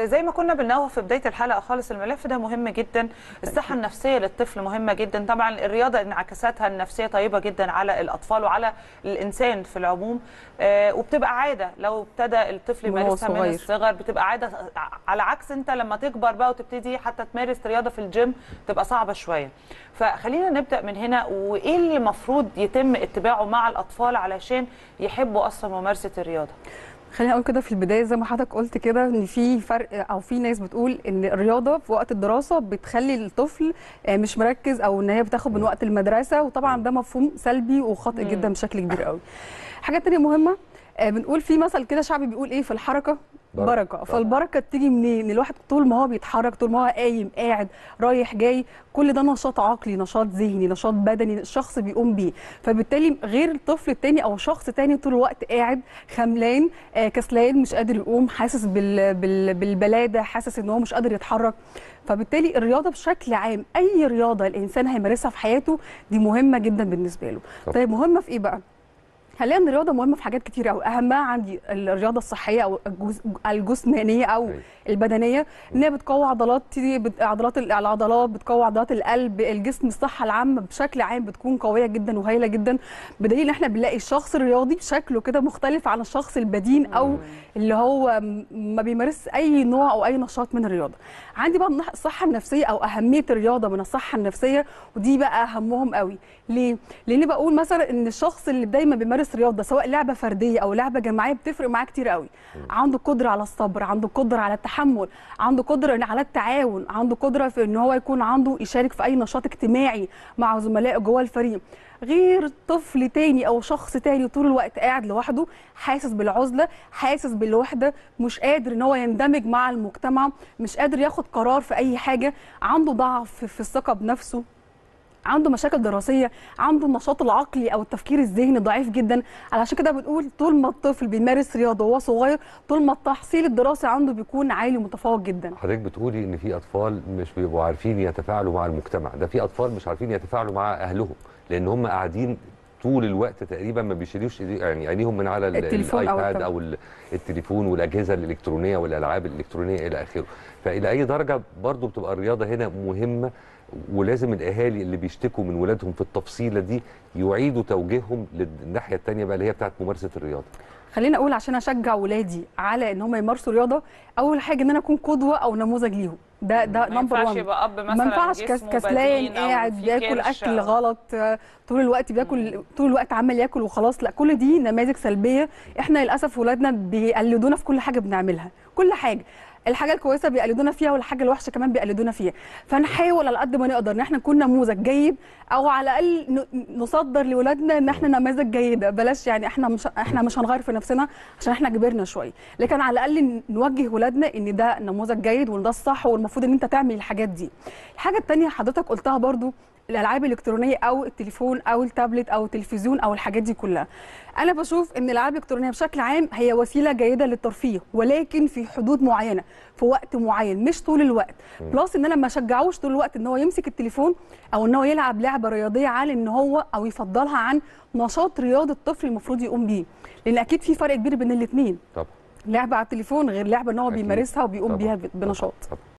زي ما كنا بننوه في بدايه الحلقه خالص الملف ده مهم جدا الصحه النفسيه للطفل مهمه جدا طبعا الرياضه انعكاساتها النفسيه طيبه جدا على الاطفال وعلى الانسان في العموم آه، وبتبقى عاده لو ابتدى الطفل وهو يمارسها من صغير. الصغر بتبقى عاده على عكس انت لما تكبر بقى وتبتدي حتى تمارس رياضه في الجيم تبقى صعبه شويه فخلينا نبدا من هنا وايه اللي المفروض يتم اتباعه مع الاطفال علشان يحبوا اصلا ممارسه الرياضه خليني اقول كده في البدايه زي ما حضرتك قلت كده ان في فرق او في ناس بتقول ان الرياضه في وقت الدراسه بتخلي الطفل آه، مش مركز او ان هي بتاخد من وقت المدرسه وطبعا ده مفهوم سلبي وخاطئ مم. جدا بشكل كبير قوي حاجه تانية مهمه آه، بنقول في مثل كده شعبي بيقول ايه في الحركه بركة. بركه فالبركه بتيجي منين ان الواحد طول ما هو بيتحرك طول ما هو قايم قاعد رايح جاي كل ده نشاط عقلي نشاط ذهني نشاط بدني الشخص بيقوم بيه فبالتالي غير الطفل التاني او شخص تاني طول الوقت قاعد خملان آه، كسلان مش قادر يقوم حاسس بال بال بالبلاده حاسس ان هو مش قادر يتحرك فبالتالي الرياضه بشكل عام اي رياضه الانسان هيمارسها في حياته دي مهمه جدا بالنسبه له طب. طيب مهمه في ايه بقى حاليا الرياضه مهمه في حاجات كتير قوي اهمها عندي الرياضه الصحيه او الجس- الجسمانيه او أيوة. البدنيه ان هي بتقوي عضلات بت- عضلات ال- العضلات بتقوي عضلات القلب الجسم الصحه العامه بشكل عام بتكون قويه جدا وهايله جدا بدليل ان احنا بنلاقي الشخص الرياضي شكله كده مختلف عن الشخص البدين او اللي هو م- ما بيمارس اي نوع او اي نشاط من الرياضه عندي بقى من ناحية الصحه النفسيه او اهميه الرياضه من الصحه النفسيه ودي بقى اهمهم قوي ليه لان بقول مثلا ان الشخص اللي دايما بيمارس رياضه سواء لعبه فرديه او لعبه جماعيه بتفرق معاه كتير قوي عنده قدره على الصبر عنده قدره على التحمل عنده قدره على التعاون عنده قدره في ان هو يكون عنده يشارك في اي نشاط اجتماعي مع زملائه جوه الفريق غير طفل تاني او شخص تاني طول الوقت قاعد لوحده حاسس بالعزله حاسس بالوحده مش قادر ان هو يندمج مع المجتمع مش قادر ياخد قرار في اي حاجه عنده ضعف في الثقه بنفسه عنده مشاكل دراسيه عنده النشاط العقلي او التفكير الذهني ضعيف جدا علشان كده بنقول طول ما الطفل بيمارس رياضه وهو صغير طول ما التحصيل الدراسي عنده بيكون عالي ومتفوق جدا حضرتك بتقولي ان في اطفال مش بيبقوا عارفين يتفاعلوا مع المجتمع ده في اطفال مش عارفين يتفاعلوا مع اهلهم لان هم قاعدين طول الوقت تقريبا ما بيشيلوش إيدي- يعني عينيهم من على ال- التليفون أو الايباد التابلت. او ال- التليفون والاجهزه الالكترونيه والالعاب الالكترونيه الى اخره فالى اي درجه برضو بتبقى الرياضه هنا مهمه ولازم الاهالي اللي بيشتكوا من ولادهم في التفصيله دي يعيدوا توجيههم للناحيه الثانيه بقى اللي هي بتاعت ممارسه الرياضه خليني اقول عشان اشجع ولادي على ان هم يمارسوا رياضه اول حاجه ان انا اكون قدوه او نموذج ليهم ده ده ما نمبر ينفعش 1 يبقى اب مثلا ما ينفعش كس جسمه كسلان بدين أو قاعد في بياكل كرش اكل أو- غلط آه، طول الوقت بياكل طول الوقت عمال ياكل وخلاص لا كل دي نماذج سلبيه احنا للاسف ولادنا بيقلدونا في كل حاجه بنعملها كل حاجه الحاجه الكويسه بيقلدونا فيها والحاجه الوحشه كمان بيقلدونا فيها فنحاول على قد ما نقدر ان احنا نكون نموذج جيد او على الاقل ن- نصدر لاولادنا ان احنا نماذج جيده بلاش يعني احنا مش احنا مش هنغير في نفسنا عشان احنا كبرنا شويه لكن على الاقل نوجه ولادنا ان ده نموذج جيد وان ده الصح والمفروض ان انت تعمل الحاجات دي الحاجه الثانيه حضرتك قلتها برضو الالعاب الالكترونيه او التليفون او التابلت او التلفزيون او الحاجات دي كلها انا بشوف ان الالعاب الالكترونيه بشكل عام هي وسيله جيده للترفيه ولكن في حدود معينه في وقت معين مش طول الوقت بلس ان انا ما اشجعوش طول الوقت ان هو يمسك التليفون او ان هو يلعب لعبه رياضيه عن ان هو او يفضلها عن نشاط رياضي الطفل المفروض يقوم بيه لان اكيد في فرق كبير بين الاثنين طبعا لعبه على التليفون غير لعبه ان هو أكيد. بيمارسها وبيقوم طبعاً. بيها بنشاط طبعا